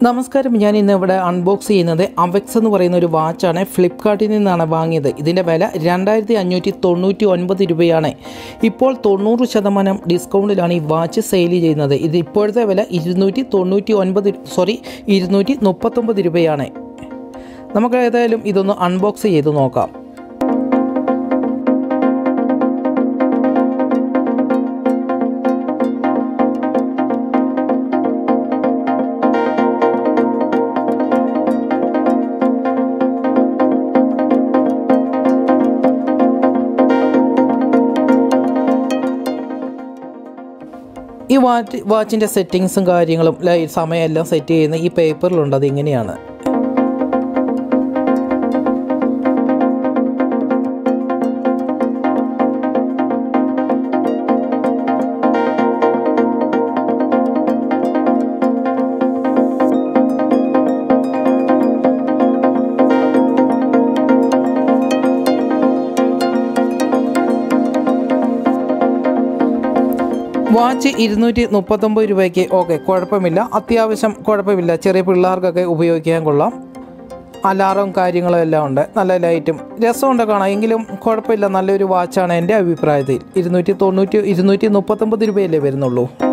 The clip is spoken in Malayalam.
നമസ്കാരം ഞാൻ ഇന്ന് ഇവിടെ അൺബോക്സ് ചെയ്യുന്നത് അവെക്സ് എന്ന് പറയുന്ന ഒരു വാച്ചാണ് ഫ്ലിപ്കാർട്ടിൽ നിന്നാണ് വാങ്ങിയത് ഇതിൻ്റെ വില രണ്ടായിരത്തി അഞ്ഞൂറ്റി തൊണ്ണൂറ്റി ഒൻപത് രൂപയാണ് ഇപ്പോൾ തൊണ്ണൂറ് ശതമാനം ഡിസ്കൗണ്ടിലാണ് ഈ വാച്ച് സെയിൽ ചെയ്യുന്നത് ഇത് ഇപ്പോഴത്തെ വില ഇരുന്നൂറ്റി തൊണ്ണൂറ്റി ഒൻപത് സോറി ഇരുന്നൂറ്റി മുപ്പത്തൊമ്പത് രൂപയാണ് നമുക്ക് ഏതായാലും ഇതൊന്ന് അൺബോക്സ് ചെയ്ത് നോക്കാം ഈ വാച്ച് വാച്ചിൻ്റെ സെറ്റിങ്സും കാര്യങ്ങളും ലൈറ്റ് സമയമെല്ലാം സെറ്റ് ചെയ്യുന്ന ഈ പേപ്പറിലുണ്ട് അത് ഇങ്ങനെയാണ് വാച്ച് ഇരുന്നൂറ്റി മുപ്പത്തൊമ്പത് രൂപയ്ക്ക് ഓക്കെ കുഴപ്പമില്ല അത്യാവശ്യം കുഴപ്പമില്ല ചെറിയ പിള്ളേർക്കൊക്കെ ഉപയോഗിക്കാൻ കൊള്ളാം അലാറവും കാര്യങ്ങളും എല്ലാം ഉണ്ട് നല്ല ലൈറ്റും രസമുണ്ട് കാണാം എങ്കിലും കുഴപ്പമില്ല നല്ലൊരു വാച്ചാണ് എൻ്റെ അഭിപ്രായത്തിൽ ഇരുന്നൂറ്റി തൊണ്ണൂറ്റി ഇരുന്നൂറ്റി മുപ്പത്തൊമ്പത് രൂപയല്ലേ വരുന്നുള്ളൂ